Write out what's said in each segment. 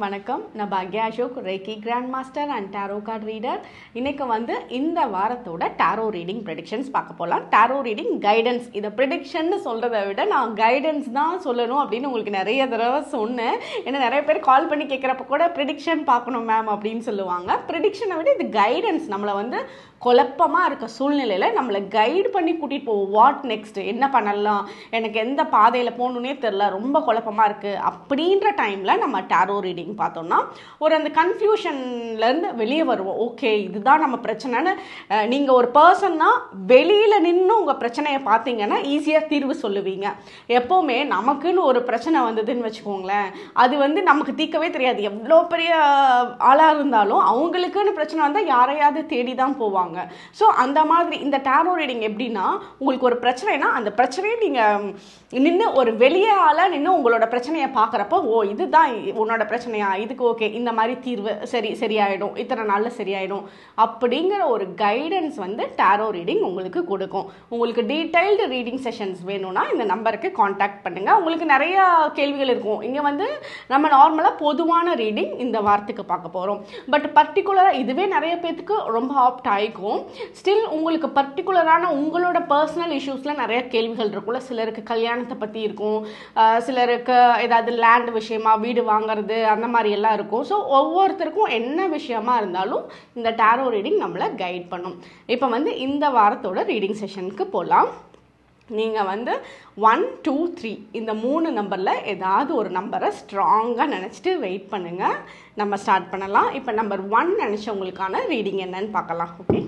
வணக்கம் நான் பாக்யா Ashok reiki grand master and tarot card reader இன்னைக்கு வந்து இந்த வாரத்தோட டாரோ ரீடிங் ப்ரெடிக்ஷன்ஸ் பார்க்க போகலாம் டாரோ ரீடிங் கைடன்ஸ் இதை ப்ரெடிக்ஷன் சொல்கிறத விட நான் கைடன்ஸ் தான் சொல்லணும் அப்படின்னு உங்களுக்கு நிறைய தடவை சொன்னேன் ஏன்னா நிறைய பேர் கால் பண்ணி கேட்குறப்ப கூட ப்ரெடிக்ஷன் பார்க்கணும் மேம் அப்படின்னு சொல்லுவாங்க ப்ரெடிக்ஷனை விட இது கைடன்ஸ் நம்மளை வந்து குழப்பமாக இருக்க சூழ்நிலையில் நம்மளை கைடு பண்ணி கூட்டிகிட்டு போவோம் வாட் நெக்ஸ்ட் என்ன பண்ணலாம் எனக்கு எந்த பாதையில் போகணுன்னே தெரில ரொம்ப குழப்பமாக இருக்குது அப்படின்ற டைமில் நம்ம டாரோ ரீடிங் பார்த்தோம்னா ஒரு அந்த கன்ஃபியூஷன்லேருந்து வெளியே வருவோம் ஓகே இதுதான் நம்ம பிரச்சனைன்னு நீங்கள் ஒரு பர்சன்னா வெளியில் நின்று உங்கள் பிரச்சனையை பார்த்தீங்கன்னா ஈஸியாக தீர்வு சொல்லுவீங்க எப்போவுமே நமக்குன்னு ஒரு பிரச்சனை வந்ததுன்னு வச்சுக்கோங்களேன் அது வந்து நமக்கு தீர்க்கவே தெரியாது எவ்வளோ பெரிய ஆளாக இருந்தாலும் அவங்களுக்குன்னு பிரச்சனை வந்தால் யாரையாவது தேடி தான் போவாங்க ஸோ அந்த மாதிரி இந்த டேரோ ரீடிங் எப்படின்னா உங்களுக்கு ஒரு பிரச்சனைனா அந்த பிரச்சனையை நீங்கள் நின்று ஒரு வெளியே ஆளாக நின்று உங்களோட பிரச்சனையை பார்க்குறப்போ ஓ இதுதான் உன்னோட பிரச்சனையா இதுக்கு ஓகே இந்த மாதிரி தீர்வு சரி சரியாயிடும் இத்தனை நாளில் சரியாயிடும் அப்படிங்கிற ஒரு கைடன்ஸ் வந்து டேரோ ரீடிங் உங்களுக்கு கொடுக்கும் உங்களுக்கு டீடைல்டு ரீடிங் செஷன்ஸ் வேணும்னா இந்த நம்பருக்கு காண்டாக்ட் பண்ணுங்கள் உங்களுக்கு நிறைய கேள்விகள் இருக்கும் இங்கே வந்து நம்ம நார்மலாக பொதுவான ரீடிங் இந்த வாரத்துக்கு பார்க்க போகிறோம் பட் பர்டிகுலராக இதுவே நிறைய பேத்துக்கு ரொம்ப ஆப்ட் ஆகிக்கும் ஸ்டில் உங்களுக்கு பர்டிகுலரான உங்களோட பர்சனல் இஷ்யூஸில் நிறைய கேள்விகள் இருக்கும்ல சிலருக்கு கல்யாணத்தை பற்றி இருக்கும் அஹ் சிலருக்கு ஏதாவது லேண்ட் விஷயமா வீடு வாங்குறது அந்த மாதிரி எல்லாம் இருக்கும் ஸோ ஒவ்வொருத்தருக்கும் என்ன விஷயமா இருந்தாலும் இந்த டேரோ ரீடிங் நம்மளை கைட் பண்ணும் இப்போ வந்து இந்த வாரத்தோட ரீடிங் செஷனுக்கு போகலாம் நீங்கள் வந்து ஒன் டூ த்ரீ இந்த மூணு நம்பரில் ஏதாவது ஒரு நம்பரை ஸ்ட்ராங்காக நினச்சிட்டு வெயிட் பண்ணுங்கள் நம்ம ஸ்டார்ட் பண்ணலாம் இப்போ நம்பர் ஒன் நினச்சவங்களுக்கான ரீடிங் என்னன்னு பார்க்கலாம் ஓகே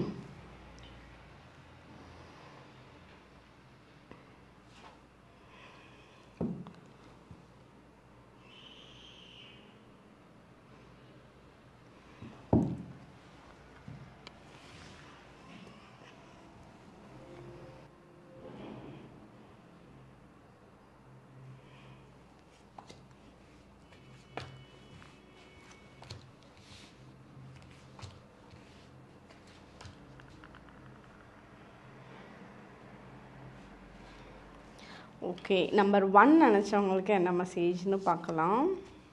ஓகே நம்பர் ஒன் நினச்சவங்களுக்கு என்ன மெசேஜ்னு பார்க்கலாம்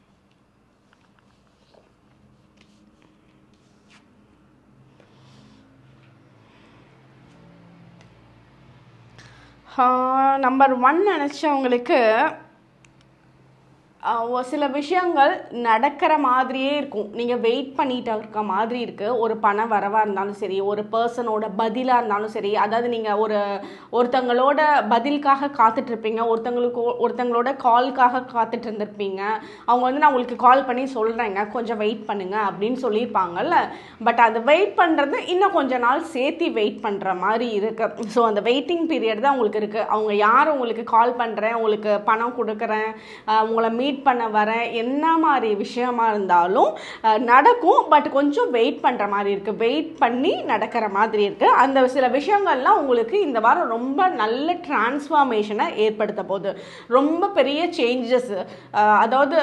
நம்பர் ஒன் நினச்சவங்களுக்கு ஒரு சில விஷயங்கள் நடக்கிற மாதிரியே இருக்கும் நீங்கள் வெயிட் பண்ணிட்டு இருக்க மாதிரி இருக்குது ஒரு பண வரவாக இருந்தாலும் சரி ஒரு பர்சனோட பதிலாக இருந்தாலும் சரி அதாவது நீங்கள் ஒரு ஒருத்தங்களோட பதிலுக்காக காத்துட்ருப்பீங்க ஒருத்தங்களுக்கு ஒருத்தங்களோட கால்க்காக காத்துட்டு இருந்திருப்பீங்க அவங்க வந்து நான் உங்களுக்கு கால் பண்ணி சொல்கிறேங்க கொஞ்சம் வெயிட் பண்ணுங்க அப்படின்னு சொல்லியிருப்பாங்கல்ல பட் அது வெயிட் பண்ணுறது இன்னும் கொஞ்ச நாள் சேர்த்து வெயிட் பண்ணுற மாதிரி இருக்குது ஸோ அந்த வெயிட்டிங் பீரியட் தான் உங்களுக்கு இருக்குது அவங்க யார் உங்களுக்கு கால் பண்ணுறேன் உங்களுக்கு பணம் கொடுக்குறேன் உங்களை மீட் மீட் பண்ண வரேன் என்ன மாதிரி விஷயமா இருந்தாலும் நடக்கும் பட் கொஞ்சம் வெயிட் பண்ணுற மாதிரி இருக்குது வெயிட் பண்ணி நடக்கிற மாதிரி இருக்குது அந்த சில விஷயங்கள்லாம் உங்களுக்கு இந்த வாரம் ரொம்ப நல்ல டிரான்ஸ்ஃபார்மேஷனை ஏற்படுத்த போகுது ரொம்ப பெரிய சேஞ்சஸ் அதாவது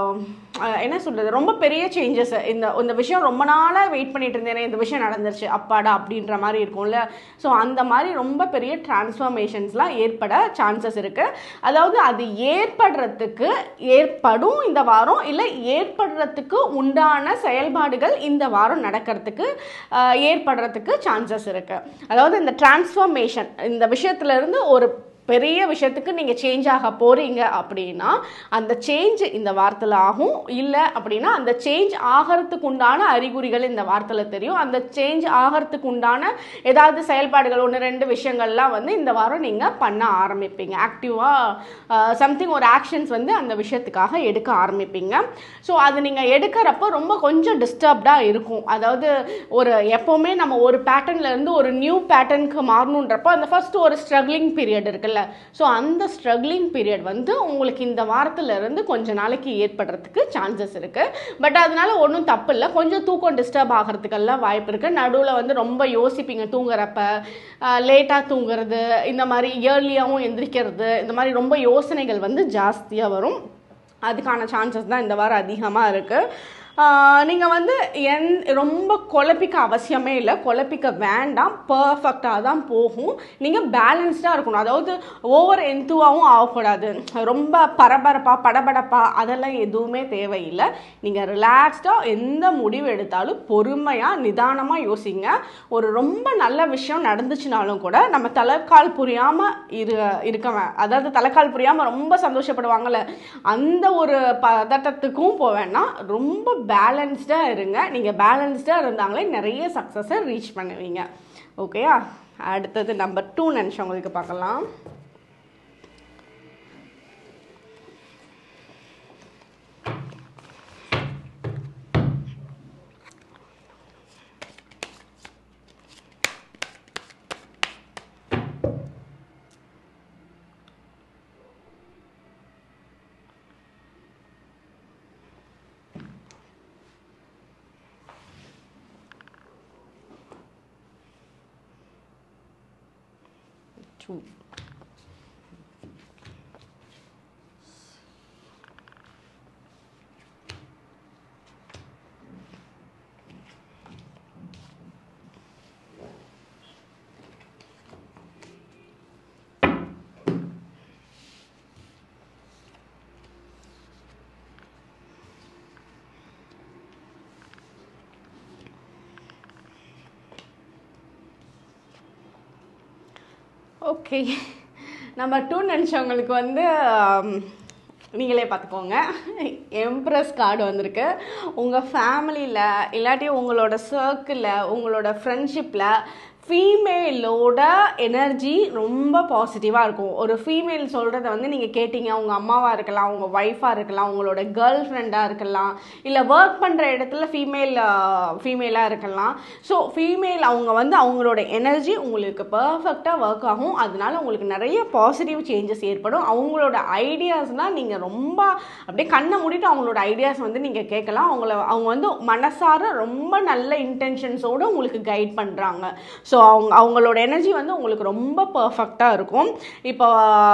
என்ன சொல்கிறது ரொம்ப பெரிய சேஞ்சஸ் இந்த இந்த விஷயம் ரொம்ப நாளாக வெயிட் பண்ணிட்டு இருந்தேனே இந்த விஷயம் நடந்துருச்சு அப்பாடா அப்படின்ற மாதிரி இருக்கும்ல ஸோ அந்த மாதிரி ரொம்ப பெரிய டிரான்ஸ்ஃபார்மேஷன்ஸ்லாம் ஏற்பட சான்சஸ் இருக்குது அதாவது அது ஏற்படுறதுக்கு ஏற்படும் இந்த வாரம் இல்லை ஏற்படுறதுக்கு உண்டான செயல்பாடுகள் இந்த வாரம் நடக்கிறதுக்கு ஏற்படுறதுக்கு சான்சஸ் இருக்குது அதாவது இந்த டிரான்ஸ்ஃபார்மேஷன் இந்த விஷயத்துலேருந்து ஒரு பெரிய விஷயத்துக்கு நீங்கள் சேஞ்ச் ஆக போகிறீங்க அப்படின்னா அந்த சேஞ்ச் இந்த வாரத்தில் ஆகும் இல்லை அப்படின்னா அந்த சேஞ்ச் ஆகிறதுக்கு உண்டான அறிகுறிகள் இந்த வாரத்தில் தெரியும் அந்த சேஞ்ச் ஆகிறதுக்கு உண்டான ஏதாவது செயல்பாடுகள் ஒன்று ரெண்டு விஷயங்கள்லாம் வந்து இந்த வாரம் நீங்கள் பண்ண ஆரம்பிப்பீங்க ஆக்டிவாக சம்திங் ஒரு ஆக்ஷன்ஸ் வந்து அந்த விஷயத்துக்காக எடுக்க ஆரம்பிப்பீங்க ஸோ அது நீங்கள் எடுக்கிறப்போ ரொம்ப கொஞ்சம் டிஸ்டர்ப்டாக இருக்கும் அதாவது ஒரு எப்போவுமே நம்ம ஒரு பேட்டர்ன்லேருந்து ஒரு நியூ பேட்டர்னுக்கு மாறணுன்றப்போ அந்த ஃபர்ஸ்ட் ஒரு ஸ்ட்ரகிளிங் பீரியட் இருக்குல்ல ஸோ அந்த ஸ்ட்ரகிளிங் பீரியட் வந்து உங்களுக்கு இந்த வாரத்துல இருந்து கொஞ்ச நாளைக்கு ஏற்படுறதுக்கு சான்சஸ் இருக்குது பட் அதனால ஒன்றும் தப்பு இல்லை கொஞ்சம் தூக்கம் டிஸ்டர்ப் ஆகிறதுக்கெல்லாம் வாய்ப்பு இருக்குது நடுவில் வந்து ரொம்ப யோசிப்பீங்க தூங்குறப்ப லேட்டாக தூங்குறது இந்த மாதிரி இயர்லியாகவும் எந்திரிக்கிறது இந்த மாதிரி ரொம்ப யோசனைகள் வந்து ஜாஸ்தியாக வரும் அதுக்கான சான்சஸ் தான் இந்த வாரம் அதிகமாக இருக்குது நீங்கள் வந்து என் ரொம்ப குழப்பிக்க அவசியமே இல்லை குழப்பிக்க வேண்டாம் பர்ஃபெக்டாக தான் போகும் நீங்கள் பேலன்ஸ்டாக இருக்கணும் அதாவது ஓவர் எந்துவாகவும் ஆகக்கூடாது ரொம்ப பரபரப்பாக படபடப்பா அதெல்லாம் எதுவுமே தேவையில்லை நீங்கள் ரிலாக்ஸ்டாக எந்த முடிவு எடுத்தாலும் பொறுமையாக நிதானமாக யோசிங்க ஒரு ரொம்ப நல்ல விஷயம் நடந்துச்சுனாலும் கூட நம்ம தலைக்கால் புரியாமல் இரு இருக்க வே- அதாவது தலைக்கால் புரியாமல் ரொம்ப சந்தோஷப்படுவாங்கல்ல அந்த ஒரு பதட்டத்துக்கும் போக வேணாம் ரொம்ப பேலன்ஸ்டாக இருங்க நீங்கள் பேலன்ஸ்டாக இருந்தாங்களே நிறைய சக்ஸஸை ரீச் பண்ணுவீங்க ஓகேயா அடுத்தது நம்பர் டூ நினச்சவங்களுக்கு பார்க்கலாம் two ஓகே நம்பர் டூ நினச்சவங்களுக்கு வந்து ஆம், நீங்களே பார்த்துக்கோங்க எம்ப்ரஸ் கார்டு வந்திருக்கு உங்கள் ஃபேமிலியில் இல்லாட்டி உங்களோட சர்க்கிளில் உங்களோட ஃப்ரெண்ட்ஷிப்பில் ஃபீமேலோட எனர்ஜி ரொம்ப பாசிட்டிவாக இருக்கும் ஒரு ஃபீமேல் சொல்கிறத வந்து நீங்கள் கேட்டீங்க உங்கள் அம்மாவாக இருக்கலாம் உங்கள் ஒய்ஃபாக இருக்கலாம் உங்களோட கேர்ள் ஃப்ரெண்டாக இருக்கலாம் இல்லை ஒர்க் பண்ணுற இடத்துல ஃபீமேல் ஃபீமேலாக இருக்கலாம் ஸோ ஃபீமேல் அவங்க வந்து அவங்களோட எனர்ஜி உங்களுக்கு பர்ஃபெக்டாக ஒர்க் ஆகும் அதனால உங்களுக்கு நிறைய பாசிட்டிவ் சேஞ்சஸ் ஏற்படும் அவங்களோட ஐடியாஸ்னால் நீங்கள் ரொம்ப அப்படியே கண்ணை மூடிட்டு அவங்களோட ஐடியாஸ் வந்து நீங்கள் கேட்கலாம் அவங்கள அவங்க வந்து மனசார ரொம்ப நல்ல இன்டென்ஷன்ஸோடு உங்களுக்கு கைட் பண்ணுறாங்க ஸோ அவங்க அவங்களோட எனர்ஜி வந்து உங்களுக்கு ரொம்ப பர்ஃபெக்டாக இருக்கும் இப்போ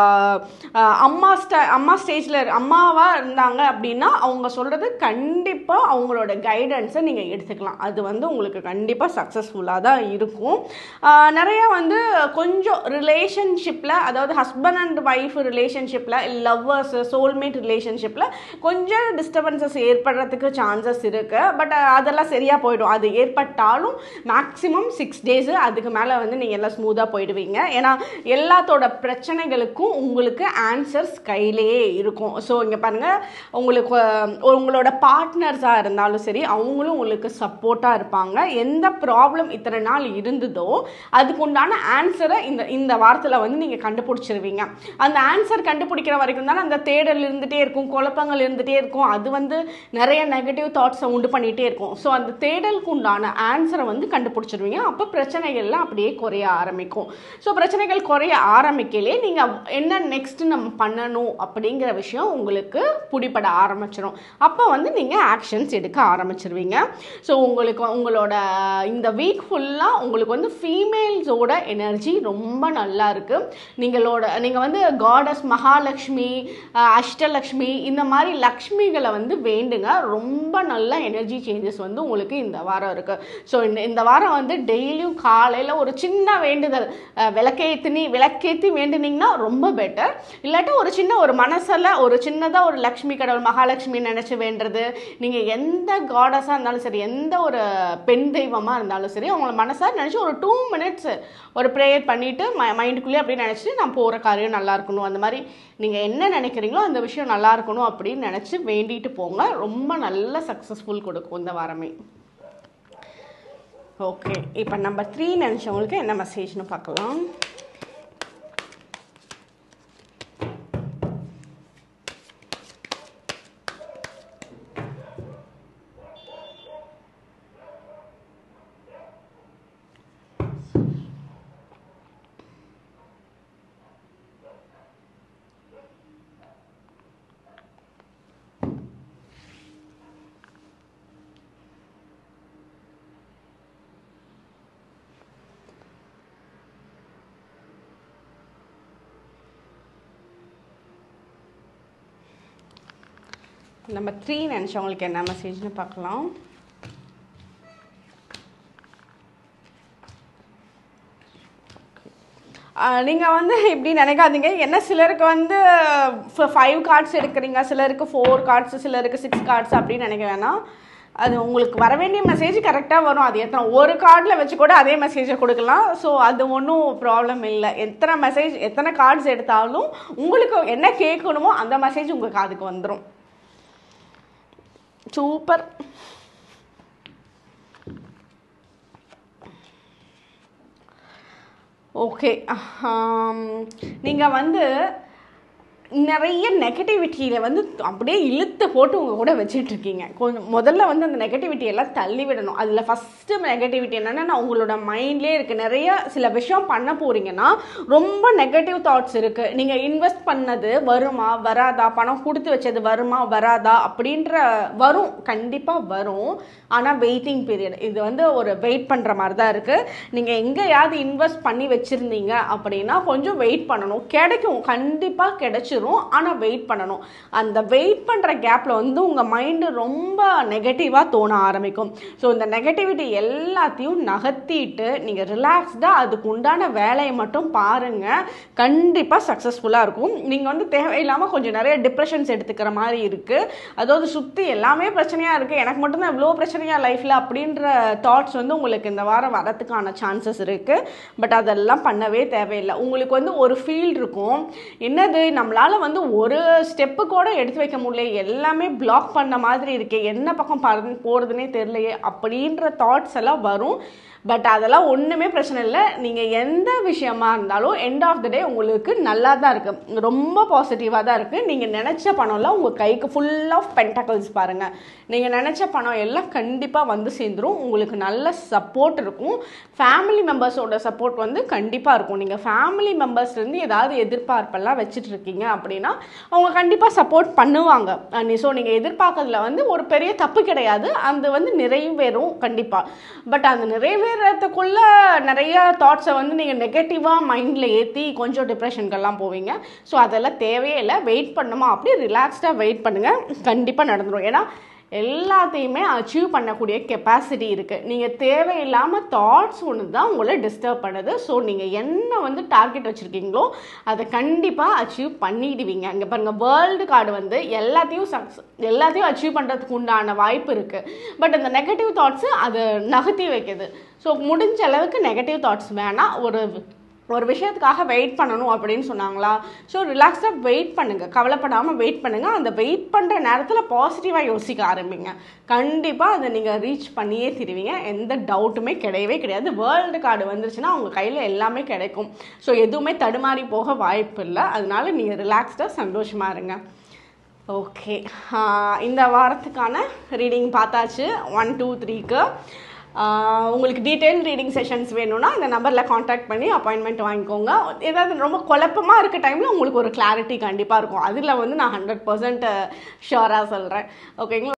ஆஹ், அம்மா ஸ்ட அம்மா ஸ்டேஜில் அம்மாவாக இருந்தாங்க அப்படின்னா அவங்க சொல்கிறது கண்டிப்பாக அவங்களோட கைடன்ஸை நீங்கள் எடுத்துக்கலாம் அது வந்து உங்களுக்கு கண்டிப்பாக சக்ஸஸ்ஃபுல்லாக தான் இருக்கும் ஆஹ், நிறைய வந்து கொஞ்சம் ரிலேஷன்ஷிப்பில் அதாவது ஹஸ்பண்ட் அண்ட் ஒய்ஃப் ரிலேஷன்ஷிப்பில் லவ்வர்ஸ் சோல்மேட் ரிலேஷன்ஷிப்பில் கொஞ்சம் டிஸ்டர்பன்சஸ் ஏற்படுறதுக்கு சான்சஸ் இருக்குது பட் அதெல்லாம் சரியாக போயிடும் அது ஏற்பட்டாலும் மேக்ஸிமம் சிக்ஸ் டேஸு அதுக்கு மேலே வந்து நீங்கள் எல்லாம் ஸ்மூத்தாக போயிடுவீங்க ஏன்னா எல்லாத்தோட பிரச்சனைகளுக்கும் உங்களுக்கு ஆன்சர்ஸ் கையிலேயே இருக்கும் ஸோ இங்கே பாருங்கள் உங்களுக்கு அஹ், உங்களோட பார்ட்னர்ஸாக இருந்தாலும் சரி அவங்களும் உங்களுக்கு சப்போர்ட்டாக இருப்பாங்க எந்த ப்ராப்ளம் இத்தனை நாள் இருந்ததோ அதுக்கு உண்டான ஆன்சரை இந்த இந்த வாரத்தில் வந்து நீங்கள் கண்டுபிடிச்சிருவீங்க அந்த ஆன்சர் கண்டுபிடிக்கிற வரைக்கும் தானே அந்த தேடல் இருந்துகிட்டே இருக்கும் குழப்பங்கள் இருந்துகிட்டே இருக்கும் அது வந்து நிறைய நெகட்டிவ் தாட்ஸை உண்டு பண்ணிகிட்டே இருக்கும் ஸோ அந்த தேடலுக்கு உண்டான ஆன்சரை வந்து கண்டுபிடிச்சிருவீங்க அப்போ பிரச்சனைகள்லாம் அப்படியே குறைய ஆரம்பிக்கும் ஸோ பிரச்சனைகள் குறைய ஆரம்பிக்கலே நீங்கள் என்ன நெக்ஸ்ட் நம்ம பண்ணணும் அப்படிங்கிற விஷயம் உங்களுக்கு பிடிபட ஆரம்பிச்சிடும் அப்போ வந்து நீங்கள் ஆக்ஷன்ஸ் எடுக்க ஆரம்பிச்சிருவீங்க ஸோ உங்களுக்கு உங்களோட இந்த வீக் ஃபுல்லாக உங்களுக்கு வந்து ஃபீமேல்ஸோட எனர்ஜி ரொம்ப நல்லா இருக்குது நீங்களோட நீங்கள் வந்து காடஸ் மகாலட்சுமி அஹ், அஷ்டலக்ஷ்மி இந்த மாதிரி லக்ஷ்மிகளை வந்து வேண்டுங்க ரொம்ப நல்ல எனர்ஜி சேஞ்சஸ் வந்து உங்களுக்கு இந்த வாரம் இருக்குது ஸோ இந்த இந்த வாரம் வந்து டெய்லியும் காலையில் ஒரு சின்ன வேண்டுதல் அஹ், விளக்கேத்தினி விளக்கேற்றி வேண்டுனீங்கன்னா ரொம்ப பெட்டர் இல்லாட்டி ஒரு சின்ன ஒரு மனசில் ஒரு சின்னதாக ஒரு லக்ஷ்மி கடவுள் மகாலட்சுமி நினச்சி வேண்டுறது நீங்கள் எந்த காடஸாக இருந்தாலும் சரி எந்த ஒரு பெண் தெய்வமாக இருந்தாலும் சரி உங்களை மனசாக நினச்சி ஒரு டூ மினிட்ஸ் ஒரு ப்ரேயர் பண்ணிவிட்டு ம மைண்டுக்குள்ளேயே அப்படியே நினச்சிட்டு நான் போகிற காரியம் நல்லா இருக்கணும் அந்த மாதிரி நீங்கள் என்ன நினைக்கிறீங்களோ அந்த விஷயம் நல்லா இருக்கணும் அப்படின்னு நினச்சி வேண்டிட்டு போங்க ரொம்ப நல்ல சக்ஸஸ்ஃபுல் கொடுக்கும் இந்த வாரமே ஓகே இப்போ நம்பர் த்ரீ நினச்சவங்களுக்கு என்ன மெசேஜ்னு பார்க்கலாம் நம்ம த்ரீ நினச்சவங்களுக்கு என்ன மெசேஜ்னு பார்க்கலாம் நீங்கள் வந்து இப்படி நினைக்காதீங்க என்ன சிலருக்கு வந்து ஃபைவ் கார்ட்ஸ் எடுக்கிறீங்க சிலருக்கு ஃபோர் கார்ட்ஸ் சிலருக்கு சிக்ஸ் கார்ட்ஸ் அப்படின்னு நினைக்க வேணாம் அது உங்களுக்கு வர வேண்டிய மெசேஜ் கரெக்டாக வரும் அது எத்தனை ஒரு கார்டில் வச்சு கூட அதே மெசேஜை கொடுக்கலாம் ஸோ அது ஒன்றும் ப்ராப்ளம் இல்லை எத்தனை மெசேஜ் எத்தனை கார்ட்ஸ் எடுத்தாலும் உங்களுக்கு என்ன கேட்கணுமோ அந்த மெசேஜ் உங்கள் காதுக்கு வந்துடும் சூப்பர் ஓகே நீங்கள் வந்து நிறைய நெகட்டிவிட்டியில் வந்து அப்படியே இழுத்து போட்டு உங்கள் கூட வச்சுட்டு இருக்கீங்க கொஞ்சம் முதல்ல வந்து அந்த நெகட்டிவிட்டி எல்லாம் தள்ளி விடணும் அதில் ஃபஸ்ட்டு நெகட்டிவிட்டி என்னென்னா உங்களோட மைண்ட்லேயே இருக்குது நிறைய சில விஷயம் பண்ண போகிறீங்கன்னா ரொம்ப நெகட்டிவ் தாட்ஸ் இருக்குது நீங்கள் இன்வெஸ்ட் பண்ணது வருமா வராதா பணம் கொடுத்து வச்சது வருமா வராதா அப்படின்ற வரும் கண்டிப்பாக வரும் ஆனால் வெயிட்டிங் பீரியட் இது வந்து ஒரு வெயிட் பண்ணுற மாதிரி தான் இருக்குது நீங்கள் எங்கேயாவது இன்வெஸ்ட் பண்ணி வச்சுருந்தீங்க அப்படின்னா கொஞ்சம் வெயிட் பண்ணணும் கிடைக்கும் கண்டிப்பாக கிடைச்சிரும் ஆனால் வெயிட் பண்ணணும் அந்த வெயிட் பண்ணுற கேப்பில் வந்து உங்கள் மைண்டு ரொம்ப நெகட்டிவாக தோண ஆரம்பிக்கும் ஸோ இந்த நெகட்டிவிட்டி எல்லாத்தையும் நகர்த்திட்டு நீங்கள் ரிலாக்ஸ்டாக அதுக்கு உண்டான வேலையை மட்டும் பாருங்கள் கண்டிப்பாக சக்ஸஸ்ஃபுல்லாக இருக்கும் நீங்கள் வந்து தேவையில்லாமல் கொஞ்சம் நிறைய டிப்ரெஷன்ஸ் எடுத்துக்கிற மாதிரி இருக்குது அதாவது சுற்றி எல்லாமே பிரச்சனையாக இருக்குது எனக்கு மட்டும்தான் இவ்வளோ பிரச்சனையாக லைஃப்பில் அப்படின்ற தாட்ஸ் வந்து உங்களுக்கு இந்த வாரம் வரத்துக்கான சான்சஸ் இருக்குது பட் அதெல்லாம் பண்ணவே தேவையில்லை உங்களுக்கு வந்து ஒரு ஃபீல் இருக்கும் என்னது நம்மளால் வந்து ஒரு ஸ்டெப்பு கூட எடுத்து வைக்க முடியல எல்லாமே பிளாக் பண்ண மாதிரி இருக்கே என்ன பக்கம் பறந்து போகிறதுனே தெரியலையே அப்படின்ற தாட்ஸ் எல்லாம் வரும் பட் அதெல்லாம் ஒன்றுமே பிரச்சனை இல்லை நீங்கள் எந்த விஷயமா இருந்தாலும் எண்ட் ஆஃப் த டே உங்களுக்கு நல்லா தான் இருக்குது ரொம்ப பாசிட்டிவாக தான் இருக்குது நீங்கள் நினச்ச பணம்லாம் உங்கள் கைக்கு ஃபுல் ஆஃப் பென்டக்கல்ஸ் பாருங்கள் நீங்கள் நினச்ச பணம் எல்லாம் கண்டிப்பாக வந்து சேர்ந்துரும் உங்களுக்கு நல்ல சப்போர்ட் இருக்கும் ஃபேமிலி மெம்பர்ஸோட சப்போர்ட் வந்து கண்டிப்பாக இருக்கும் நீங்கள் ஃபேமிலி மெம்பர்ஸ்லேருந்து ஏதாவது எதிர்பார்ப்பெல்லாம் வச்சுட்டு இருக்கீங்க அப்படின்னா அவங்க கண்டிப்பாக சப்போர்ட் பண்ணுவாங்க ஸோ நீங்கள் எதிர்பார்க்கறதுல வந்து ஒரு பெரிய தப்பு கிடையாது அது வந்து நிறைவேறும் கண்டிப்பாக பட் அந்த நிறைவேறதுக்குள்ள நிறைய தாட்ஸை வந்து நீங்கள் நெகட்டிவாக மைண்டில் ஏற்றி கொஞ்சம் டிப்ரெஷனுக்கெல்லாம் போவீங்க ஸோ அதெல்லாம் தேவையே இல்லை வெயிட் பண்ணுமா அப்படியே ரிலாக்ஸ்டாக வெயிட் பண்ணுங்கள் கண்டிப்பாக நடந்துடும் ஏன்னா எல்லாத்தையுமே அச்சீவ் பண்ணக்கூடிய கெப்பாசிட்டி இருக்குது நீங்கள் தேவையில்லாமல் தாட்ஸ் ஒன்று தான் உங்களை டிஸ்டர்ப் பண்ணுது ஸோ நீங்கள் என்ன வந்து டார்கெட் வச்சுருக்கீங்களோ அதை கண்டிப்பாக அச்சீவ் பண்ணிடுவீங்க இங்கே பாருங்கள் வேர்ல்டு கார்டு வந்து எல்லாத்தையும் சக்ஸ் எல்லாத்தையும் அச்சீவ் பண்ணுறதுக்கு உண்டான வாய்ப்பு இருக்குது பட் அந்த நெகட்டிவ் தாட்ஸு அது நகர்த்தி வைக்குது ஸோ முடிஞ்ச அளவுக்கு நெகட்டிவ் தாட்ஸ் வேணாம் ஒரு ஒரு விஷயத்துக்காக வெயிட் பண்ணணும் அப்படின்னு சொன்னாங்களா ஸோ ரிலாக்ஸாக வெயிட் பண்ணுங்கள் கவலைப்படாமல் வெயிட் பண்ணுங்கள் அந்த வெயிட் பண்ணுற நேரத்தில் பாசிட்டிவாக யோசிக்க ஆரம்பிங்க கண்டிப்பாக அதை நீங்கள் ரீச் பண்ணியே திருவீங்க எந்த டவுட்டுமே கிடையவே கிடையாது வேர்ல்டு கார்டு வந்துருச்சுன்னா உங்கள் கையில் எல்லாமே கிடைக்கும் ஸோ எதுவுமே தடுமாறி போக வாய்ப்பு இல்லை அதனால நீங்கள் ரிலாக்ஸ்டாக சந்தோஷமாக இருங்க ஓகே இந்த வாரத்துக்கான ரீடிங் பார்த்தாச்சு ஒன் டூ த்ரீக்கு உங்களுக்கு டீட்டெயில் ரீடிங் செஷன்ஸ் வேணும்னா இந்த நம்பரில் காண்டாக்ட் பண்ணி அப்பாயின்மெண்ட் வாங்கிக்கோங்க ஏதாவது ரொம்ப குழப்பமாக இருக்க டைமில் உங்களுக்கு ஒரு கிளாரிட்டி கண்டிப்பாக இருக்கும் அதில் வந்து நான் ஹண்ட்ரட் பர்சன்ட் ஷுவராக சொல்கிறேன் ஓகேங்களா